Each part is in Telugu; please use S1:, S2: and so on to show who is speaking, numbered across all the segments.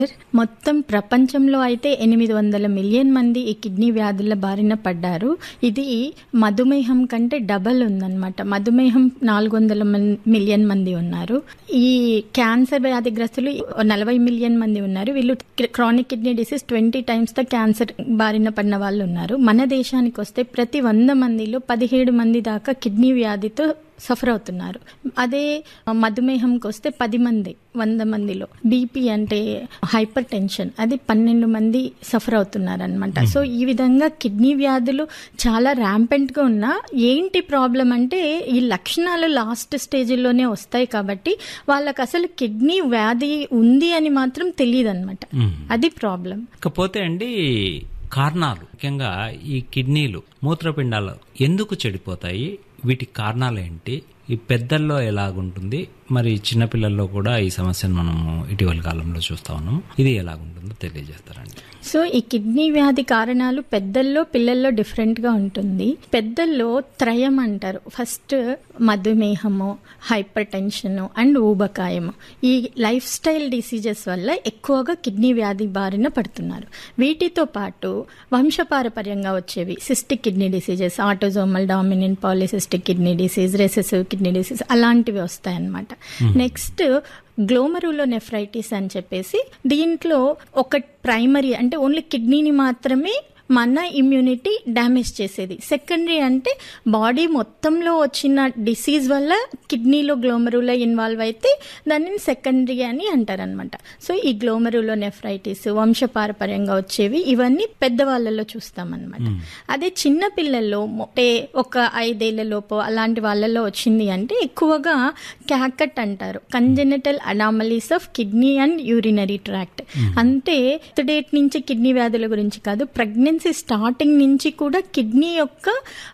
S1: మొత్తం ప్రపంచంలో అయితే ఎనిమిది వందల మిలియన్ మంది ఈ కిడ్నీ వ్యాధుల బారిన పడ్డారు ఇది మధుమేహం కంటే డబల్ ఉందన్నమాట మధుమేహం నాలుగు వందల మిలియన్ మంది ఉన్నారు ఈ క్యాన్సర్ వ్యాధిగ్రస్తులు నలభై మిలియన్ మంది ఉన్నారు వీళ్ళు chronic kidney disease twenty times the cancer బారిన పడిన వాళ్ళు ఉన్నారు మన దేశానికి వస్తే ప్రతి వంద మందిలో పదిహేడు మంది దాకా కిడ్నీ వ్యాధితో సఫర్ అవుతున్నారు అదే మధుమేహంకి వస్తే పది మంది వంద మందిలో బీపీ అంటే హైపర్ టెన్షన్ అది పన్నెండు మంది సఫర్ అవుతున్నారు అనమాట సో ఈ విధంగా కిడ్నీ వ్యాధులు చాలా ర్యాంపెంట్గా ఉన్నా ఏంటి ప్రాబ్లం అంటే ఈ లక్షణాలు లాస్ట్ స్టేజ్లోనే వస్తాయి కాబట్టి వాళ్ళకి అసలు కిడ్నీ వ్యాధి ఉంది అని మాత్రం తెలియదు అనమాట అది ప్రాబ్లం
S2: ఇకపోతే అండి కారణాలు ముఖ్యంగా ఈ కిడ్నీలు మూత్రపిండాలు ఎందుకు చెడిపోతాయి వీటి కారణాలు ఏంటి ఈ పెద్దల్లో ఎలాగుంటుంది మరి చిన్నపిల్లల్లో కూడా ఈ సమస్యను మనము ఇటీవల కాలంలో చూస్తా ఉన్నాము ఇది ఎలాగుంటుందో తెలియజేస్తారండి
S1: సో ఈ కిడ్నీ వ్యాధి కారణాలు పెద్దల్లో పిల్లల్లో డిఫరెంట్ గా ఉంటుంది పెద్దల్లో త్రయం అంటారు ఫస్ట్ మధుమేహము హైపర్ టెన్షన్ అండ్ ఊబకాయము ఈ లైఫ్ స్టైల్ డిసీజెస్ వల్ల ఎక్కువగా కిడ్నీ వ్యాధి బారిన పడుతున్నారు వీటితో పాటు వంశపారపర్యంగా వచ్చేవి cystic kidney diseases autosomal dominant polycystic kidney disease recessive kidney disease అలాంటివి వస్తాయన్నమాట నెక్స్ట్ గ్లోమరులో నెఫ్రైటిస్ అని చెప్పేసి దీంట్లో ఒక ప్రైమరీ అంటే ఓన్లీ కిడ్నీని మాత్రమే మన ఇమ్యూనిటీ డ్యామేజ్ చేసేది సెకండరీ అంటే బాడీ మొత్తంలో వచ్చిన డిసీజ్ వల్ల కిడ్నీలో గ్లోమరులో ఇన్వాల్వ్ అయితే దానిని సెకండరీ అని అంటారనమాట సో ఈ గ్లోమరులో నెఫ్రైటిస్ వంశపారపర్యంగా వచ్చేవి ఇవన్నీ పెద్దవాళ్ళలో చూస్తామన్నమాట అదే చిన్న పిల్లల్లో అంటే ఒక ఐదేళ్ల లోపు అలాంటి వాళ్ళలో వచ్చింది అంటే ఎక్కువగా క్యాకట్ అంటారు congenital anomalies of kidney and urinary tract అంటే డేట్ నుంచి కిడ్నీ వ్యాధుల గురించి కాదు ప్రెగ్నెన్సీ స్టార్టింగ్ నుంచి కూడా కిడ్నీ యొక్క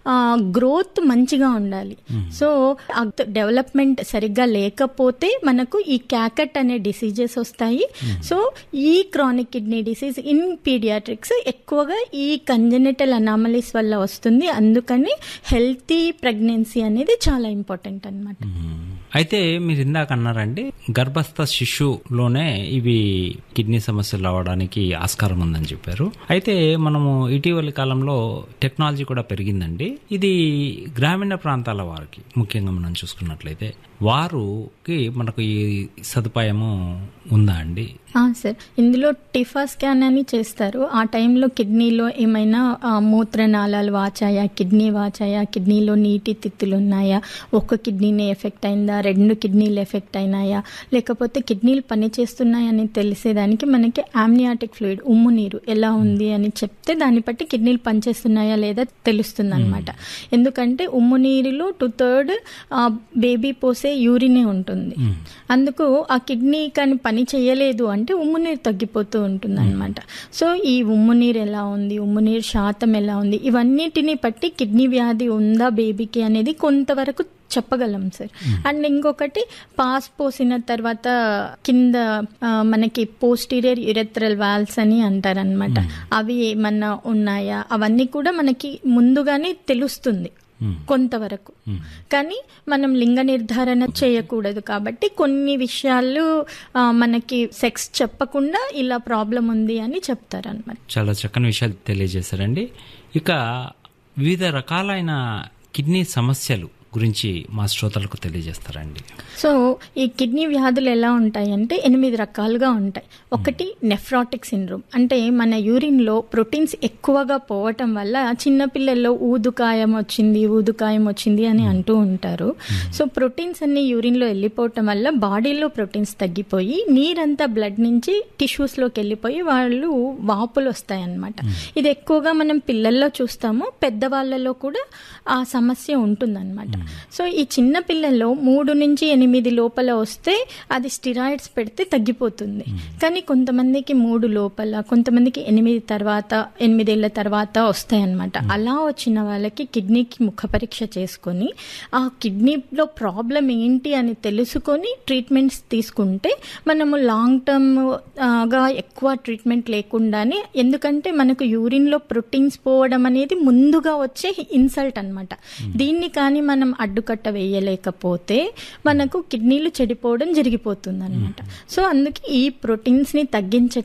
S1: గ్రోత్ మంచిగా ఉండాలి సో డెవలప్మెంట్ సరిగ్గా లేకపోతే మనకు ఈ క్యాకట్ అనే డిసీజెస్ వస్తాయి సో ఈ chronic kidney disease in paediatrics ఎక్కువగా ఈ కంజెనిటల్ అనామలీస్ వల్ల వస్తుంది అందుకని హెల్తీ ప్రెగ్నెన్సీ అనేది చాలా ఇంపార్టెంట్ అనమాట
S2: అయితే మీరు ఇందాక అన్నారండి గర్భస్థ శిశువులోనే ఇవి కిడ్నీ సమస్యలు రావడానికి ఆస్కారం ఉందని చెప్పారు అయితే మనము ఇటీవలి కాలంలో టెక్నాలజీ కూడా పెరిగిందండి ఇది గ్రామీణ ప్రాంతాల వారికి ముఖ్యంగా మనం చూసుకున్నట్లయితే వారికి మనకు ఈ సదుపాయము ఉందా అండి
S1: సార్ ఇందులో టిఫా స్కాన్ అని చేస్తారు ఆ టైంలో కిడ్నీలో ఏమైనా మూత్రనాళాలు వాచాయా కిడ్నీ వాచాయా కిడ్నీలో నీటి తిత్తులు ఉన్నాయా ఒక కిడ్నీని ఎఫెక్ట్ అయిందా రెండు కిడ్నీలు ఎఫెక్ట్ అయినాయా లేకపోతే కిడ్నీలు పనిచేస్తున్నాయని తెలిసేదానికి మనకి ఆమ్నియాటిక్ ఫ్లూయిడ్ ఉమ్ము నీరు ఎలా ఉంది అని చెప్తే దాన్ని బట్టి కిడ్నీలు పనిచేస్తున్నాయా లేదా తెలుస్తుంది అనమాట ఎందుకంటే ఉమ్ము నీరులో టూ థర్డ్ బేబీ పోసే యూరినే ఉంటుంది అందుకు ఆ కిడ్నీ కానీ పని చేయలేదు అంటే ఉమ్ము నీరు తగ్గిపోతూ ఉంటుంది అనమాట సో ఈ ఉమ్ము నీరు ఎలా ఉంది ఉమ్ము నీరు శాతం ఎలా ఉంది ఇవన్నిటిని బట్టి కిడ్నీ వ్యాధి ఉందా బేబీకి అనేది కొంతవరకు చెప్పగలం సార్ అండ్ ఇంకొకటి పాస్ పోసిన తర్వాత కింద మనకి పోస్టీరియర్ యురెత్రల్ వాల్స్ అని అంటారనమాట అవి ఏమన్నా ఉన్నాయా అవన్నీ కూడా మనకి ముందుగానే తెలుస్తుంది కొంతవరకు కానీ మనం లింగ నిర్ధారణ చేయకూడదు కాబట్టి కొన్ని విషయాలు మనకి సెక్స్ చెప్పకుండా ఇలా ప్రాబ్లం ఉంది అని చెప్తారనమాట
S2: చాలా చక్కని విషయాలు తెలియజేశారండి ఇక వివిధ రకాలైన కిడ్నీ సమస్యలు గురించి మా శ్రోతలకు తెలియజేస్తారండి
S1: సో ఈ కిడ్నీ వ్యాధులు ఎలా ఉంటాయి అంటే ఎనిమిది రకాలుగా ఉంటాయి ఒకటి నెఫ్రాటిక్ సిండ్రోమ్ అంటే మన యూరిన్లో ప్రోటీన్స్ ఎక్కువగా పోవటం వల్ల చిన్నపిల్లల్లో ఊదుకాయం వచ్చింది ఊదుకాయం వచ్చింది అని అంటూ ఉంటారు సో ప్రోటీన్స్ అన్ని యూరిన్లో వెళ్ళిపోవటం వల్ల బాడీలో ప్రోటీన్స్ తగ్గిపోయి నీరంతా బ్లడ్ నుంచి టిష్యూస్లోకి వెళ్ళిపోయి వాళ్ళు వాపులు వస్తాయన్నమాట ఇది ఎక్కువగా మనం పిల్లల్లో చూస్తాము పెద్దవాళ్ళలో కూడా ఆ సమస్య ఉంటుందన్నమాట సో ఈ చిన్న పిల్లల్లో మూడు నుంచి ఎనిమిది లోపల వస్తే అది స్టిరాయిడ్స్ పెడితే తగ్గిపోతుంది కానీ కొంతమందికి మూడు లోపల కొంతమందికి ఎనిమిది తర్వాత ఎనిమిదేళ్ల తర్వాత వస్తాయన్నమాట అలా వచ్చిన వాళ్ళకి కిడ్నీకి ముఖ పరీక్ష చేసుకొని ఆ కిడ్నీలో ప్రాబ్లం ఏంటి అని తెలుసుకొని ట్రీట్మెంట్స్ తీసుకుంటే మనము లాంగ్ టర్మ్ గా ఎక్కువ ట్రీట్మెంట్ లేకుండానే ఎందుకంటే మనకు యూరిన్లో ప్రోటీన్స్ పోవడం అనేది ముందుగా వచ్చే ఇన్సల్ట్ అనమాట దీన్ని కానీ మనం మనం అడ్డుకట్ట వేయలేకపోతే మనకు కిడ్నీలు చెడిపోవడం జరిగిపోతుంది అనమాట సో అందుకే ఈ ప్రోటీన్స్ ని తగ్గించ